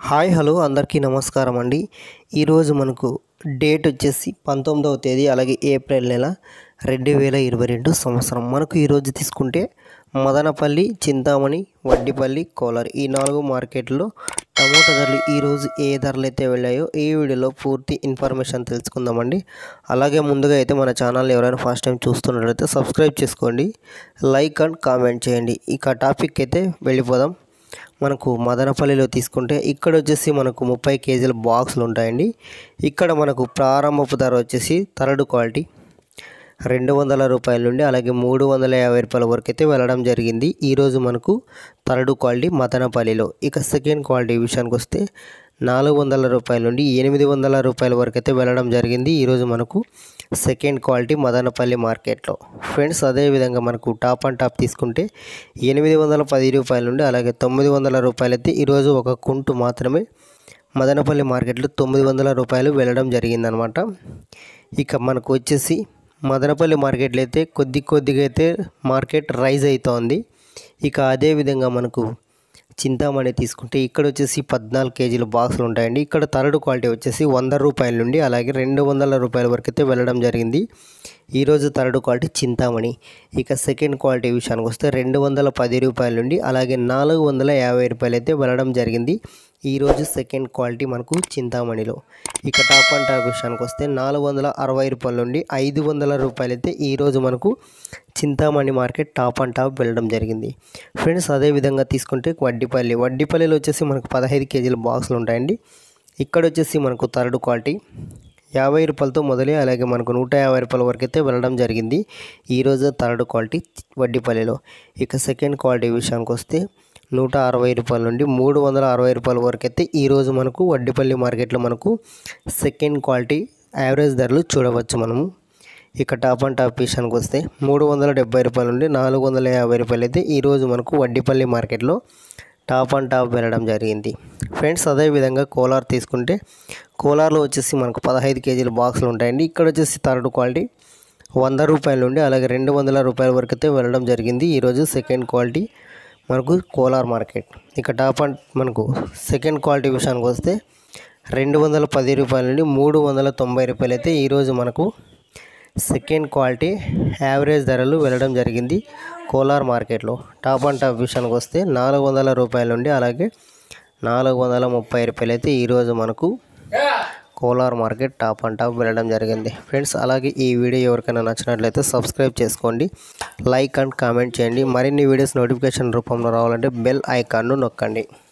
hi hello అందరికీ నమస్కారం అండి ఈరోజు మనకు డేట్ వచ్చేసి పంతొమ్మిదవ తేదీ అలాగే ఏప్రిల్ నెల రెండు వేల ఇరవై రెండు సంవత్సరం మనకు ఈరోజు తీసుకుంటే మదనపల్లి చింతామణి వడ్డిపల్లి కోలార్ ఈ నాలుగు మార్కెట్లో టమోటా ధరలు ఈరోజు ఏ ధరలు అయితే వెళ్ళాయో ఈ వీడియోలో పూర్తి ఇన్ఫర్మేషన్ తెలుసుకుందామండి అలాగే ముందుగా అయితే మన ఛానల్ ఎవరైనా ఫస్ట్ టైం చూస్తున్నట్లయితే సబ్స్క్రైబ్ చేసుకోండి లైక్ అండ్ కామెంట్ చేయండి ఇక టాపిక్ అయితే వెళ్ళిపోదాం మనకు మదనపల్లిలో తీసుకుంటే ఇక్కడ వచ్చేసి మనకు ముప్పై కేజీల బాక్సులు ఉంటాయండి ఇక్కడ మనకు ప్రారంభపు ధర వచ్చేసి థర్డ్ క్వాలిటీ రెండు వందల రూపాయల నుండి అలాగే మూడు వందల యాభై రూపాయల వరకు అయితే వెళ్ళడం జరిగింది ఈరోజు మనకు థర్డ్ క్వాలిటీ మదనపల్లిలో ఇక సెకండ్ క్వాలిటీ విషయానికి వస్తే నాలుగు వందల రూపాయల నుండి ఎనిమిది వందల రూపాయల వరకు అయితే వెళ్ళడం జరిగింది ఈరోజు మనకు సెకండ్ క్వాలిటీ మదనపల్లి మార్కెట్లో ఫ్రెండ్స్ అదేవిధంగా మనకు టాప్ అండ్ టాప్ తీసుకుంటే ఎనిమిది వందల పది రూపాయల నుండి అలాగే తొమ్మిది వందల రూపాయలు అయితే ఈరోజు ఒక కుంటు మాత్రమే మదనపల్లి మార్కెట్లో తొమ్మిది వందల రూపాయలు వెళ్ళడం జరిగిందనమాట ఇక మనకు వచ్చేసి మదనపల్లి మార్కెట్లో అయితే కొద్ది కొద్దిగా అయితే మార్కెట్ రైజ్ అవుతోంది ఇక అదేవిధంగా మనకు చింతామణి తీసుకుంటే ఇక్కడ వచ్చేసి పద్నాలుగు కేజీల బాక్సులు ఉంటాయండి ఇక్కడ థర్డ్ క్వాలిటీ వచ్చేసి వంద రూపాయల నుండి అలాగే రెండు వందల రూపాయల వరకు అయితే వెళ్ళడం జరిగింది ఈరోజు థర్డ్ క్వాలిటీ చింతామణి ఇక సెకండ్ క్వాలిటీ విషయానికి వస్తే రెండు వందల పది రూపాయల నుండి అలాగే నాలుగు వందల యాభై రూపాయలు అయితే వెళ్ళడం జరిగింది ఈరోజు సెకండ్ క్వాలిటీ మనకు చింతామణిలో ఇక టాప్ అండ్ టాప్ విషయానికి వస్తే నాలుగు వందల అరవై రూపాయల నుండి ఐదు వందల రూపాయలు అయితే ఈరోజు మనకు Chintamani market top and top వెళ్ళడం జరిగింది ఫ్రెండ్స్ అదేవిధంగా తీసుకుంటే వడ్డిపల్లి వడ్డిపల్లిలో వచ్చేసి మనకు పదహైదు కేజీల బాక్సులు ఉంటాయండి ఇక్కడ వచ్చేసి మనకు థర్డ్ క్వాలిటీ యాభై రూపాయలతో మొదలై అలాగే మనకు నూట యాభై రూపాయల వరకు అయితే వెళ్ళడం జరిగింది ఈరోజు థర్డ్ క్వాలిటీ వడ్డిపల్లిలో ఇక సెకండ్ క్వాలిటీ విషయానికి వస్తే నూట అరవై రూపాయల నుండి మూడు వందల అరవై రూపాయల వరకు అయితే ఈరోజు మనకు వడ్డిపల్లి మార్కెట్లో మనకు సెకండ్ క్వాలిటీ యావరేజ్ ధరలు చూడవచ్చు మనము ఇక టాప్ అండ్ టాప్ విషయానికి వస్తే మూడు వందల డెబ్బై రూపాయల నుండి నాలుగు వందల యాభై రూపాయలు అయితే ఈరోజు మనకు వడ్డిపల్లి మార్కెట్లో టాప్ అండ్ టాప్ వెళ్ళడం జరిగింది ఫ్రెండ్స్ అదేవిధంగా కోలార్ తీసుకుంటే కోలార్లో వచ్చేసి మనకు పదహైదు కేజీల బాక్సులు ఉంటాయండి ఇక్కడ వచ్చేసి థర్డ్ క్వాలిటీ వంద రూపాయల నుండి అలాగే రెండు వందల రూపాయల వరకు అయితే వెళ్ళడం జరిగింది ఈరోజు సెకండ్ క్వాలిటీ మనకు కోలార్ మార్కెట్ ఇక టాప్ అండ్ మనకు సెకండ్ క్వాలిటీ విషయానికి వస్తే రెండు వందల పది రూపాయల నుండి మూడు వందల తొంభై రూపాయలు అయితే ఈరోజు మనకు సెకండ్ క్వాలిటీ యావరేజ్ ధరలు వెళ్ళడం జరిగింది కోలార్ మార్కెట్లో టాప్ అండ్ టాప్ విషయానికి వస్తే నాలుగు వందల రూపాయల నుండి అలాగే నాలుగు వందల ముప్పై రూపాయలు అయితే ఈరోజు మనకు Kolar market top and top వెళ్ళడం జరిగింది ఫ్రెండ్స్ అలాగే ఈ వీడియో ఎవరికైనా నచ్చినట్లయితే సబ్స్క్రైబ్ చేసుకోండి లైక్ అండ్ కామెంట్ చేయండి మరిన్ని వీడియోస్ నోటిఫికేషన్ రూపంలో రావాలంటే బెల్ ఐకాన్ను నొక్కండి